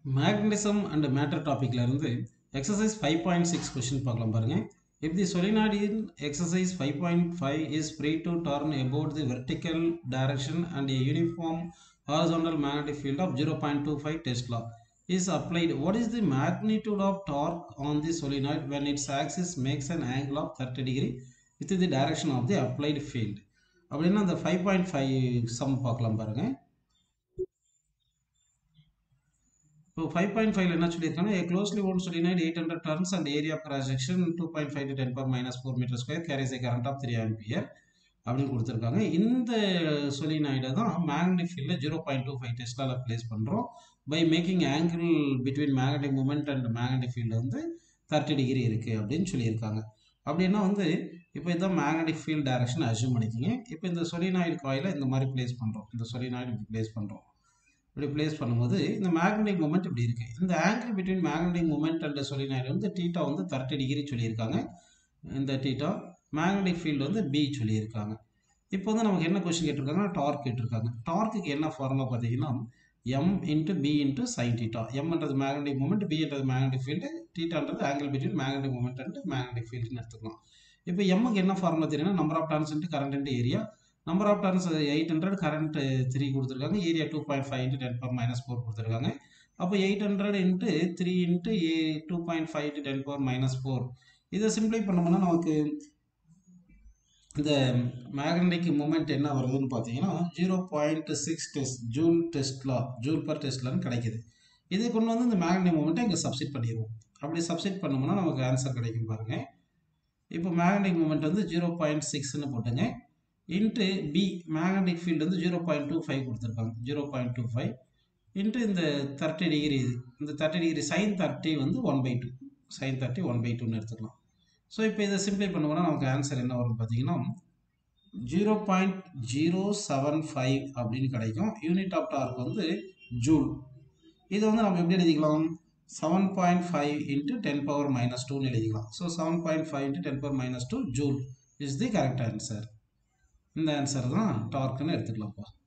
magnetism and matter டாப்பிக்ல இருந்து exercise five point six question பார்க்கலாம் பாருங்க if the solenoid in exercise 5.5 is free to turn about the vertical direction and a uniform horizontal magnetic field of 0.25 tesla is applied what is the magnitude of torque on the solenoid when its axis makes an angle of 30 degree with the direction of the applied field அப்படின்னா அந்த five point five some பார்க்கலாம் பாருங்க இப்போ five point ஃபைவ்ல என்ன சொல்லியிருக்காங்கன்னா A closely wound solenoid eight hundred turns and area of cross section two point five to ten power minus four metre square carries a current of three ampere அப்படின்னு கொடுத்துருக்காங்க இந்த சொலினாய்டை தான் மேக்னெட்டிக் ஃபீல்டில் zero point two five டெஸ்டாவில் place பண்ணுறோம் by making angle between magnetic moment and magnetic field வந்து thirty degree இருக்குது அப்படின்னு சொல்லியிருக்காங்க அப்படின்னா வந்து இப்போ இதுதான் மேக்னெட்டிக் ஃபீல்ட் டைரக்ஷன் அசியூம் பண்ணிக்கிங்க இப்போ இந்த சொலினாய்டு காயிலை இந்த மாதிரி ப்ளேஸ் பண்ணுறோம் இந்த சொலினாய்டு இப்படி ப்ளேஸ் பண்ணுறோம் இப்படி ப்ளேஸ் பண்ணும்போது இந்த மேக்னெட்டிக் மூமெண்ட் இப்படி இருக்குது இந்த angle between magnetic moment and solenoid வந்து டீட்டா வந்து தேர்ட்டி டிகிரி சொல்லியிருக்காங்க இந்த டீட்டா மேக்னெட்டிக் ஃபீல்டு வந்து பி சொல்லியிருக்காங்க இப்போ வந்து நமக்கு என்ன கொஸ்டின் கேட்டிருக்காங்கன்னா டார்க் கேட்டிருக்காங்க டார்க்குக்கு என்ன ஃபார்முலா பார்த்தீங்கன்னா M into B into sine theta எம்ன்றது மேக்னெட்டிக் மூமெண்ட் பின்றது மேக்னெட்டிக் ஃபீல்டு டீட்டான்றது angle between magnetic moment and magnetic ஃபீல்டுன்னு எடுத்துக்கலாம் இப்போ எம்முக்கு என்ன ஃபார்முலா தெரியும்னா number of turns into current into area number of turns eight hundred current three கொடுத்துருக்காங்க area two point five into ten power minus four கொடுத்துருக்காங்க அப்போ eight hundred into three into A two point five to ten power minus four இதை சிம்பிளை பண்ணோம்னா நமக்கு இந்த magnetic moment என்ன வருதுன்னு பார்த்தீங்கன்னா zero point six tesla joule tesla joule per டெஸ்ட்லான்னு கிடைக்குது இதை கொண்டு வந்து இந்த மேக்னெட்டிக் மூமெண்ட்டை இங்கே சப்ஸ்டிட் பண்ணிடுவோம் அப்படி சப்ஸ்டிட் பண்ணோம்னா நமக்கு ஆன்சர் கிடைக்கும் பாருங்க இப்போ மேக்னெட்டிக் மூமெண்ட் வந்து ஜீரோ பாயிண்ட் சிக்ஸ்னு போட்டுங்க இன்ட்டு பி மேக்னெட்டிக் ஃபீல்டு வந்து ஜீரோ பாயிண்ட் டூ ஃபைவ் கொடுத்துருக்காங்க zero point two five into இந்த தேர்ட்டி டிகிரி இது இந்த தேர்ட்டி டிகிரி சைன் தேர்ட்டி வந்து one by two sine thirty one by டூன்னு எடுத்துக்கலாம் ஸோ இப்போ இதை சிம்ப்ளை பண்ணோம்னா நமக்கு ஆன்சர் என்ன வரும்னு பார்த்தீங்கன்னா zero point zero seven five அப்படின்னு கிடைக்கும் யூனிட் ஆஃப் டார்க் வந்து ஜூல் இதை வந்து நம்ம எப்படி எழுதிக்கலாம் seven point five into ten power minus டூன்னு எழுதிக்கலாம் so seven point five into ten power minus two joule is the correct answer இந்த ஆன்சர் தான் டார்க்குன்னு எடுத்துக்கலாம்ப்பா